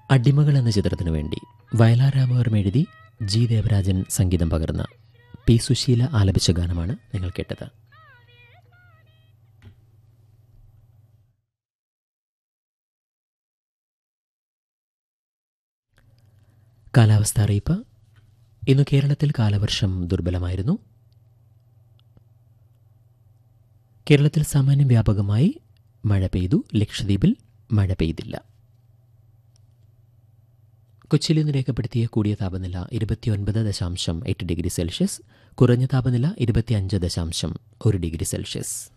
അടിമകൾ എന്ന ചിത്രത്തിനു വേണ്ടി വയലാരാമവർമ്മ എഴുതി ജി ദേവരാജൻ സംഗീതം പകർന്ന പി സുശീല ആലപിച്ച ഗാനമാണ് നിങ്ങൾ കേട്ടത് കാലാവസ്ഥ അറിയിപ്പ് ഇന്ന് കേരളത്തിൽ കാലവർഷം ദുർബലമായിരുന്നു കേരളത്തിൽ സാമാന്യം വ്യാപകമായി മഴ പെയ്തു ലക്ഷദ്വീപിൽ മഴ പെയ്തില്ല കൊച്ചിയിൽ ഇന്ന് രേഖപ്പെടുത്തിയ കൂടിയ താപനില ഇരുപത്തിയൊൻപത് ദശാംശം എട്ട് ഡിഗ്രി സെൽഷ്യസ് കുറഞ്ഞ താപനില ഇരുപത്തിയഞ്ച് ദശാംശം ഒരു ഡിഗ്രി സെൽഷ്യസ്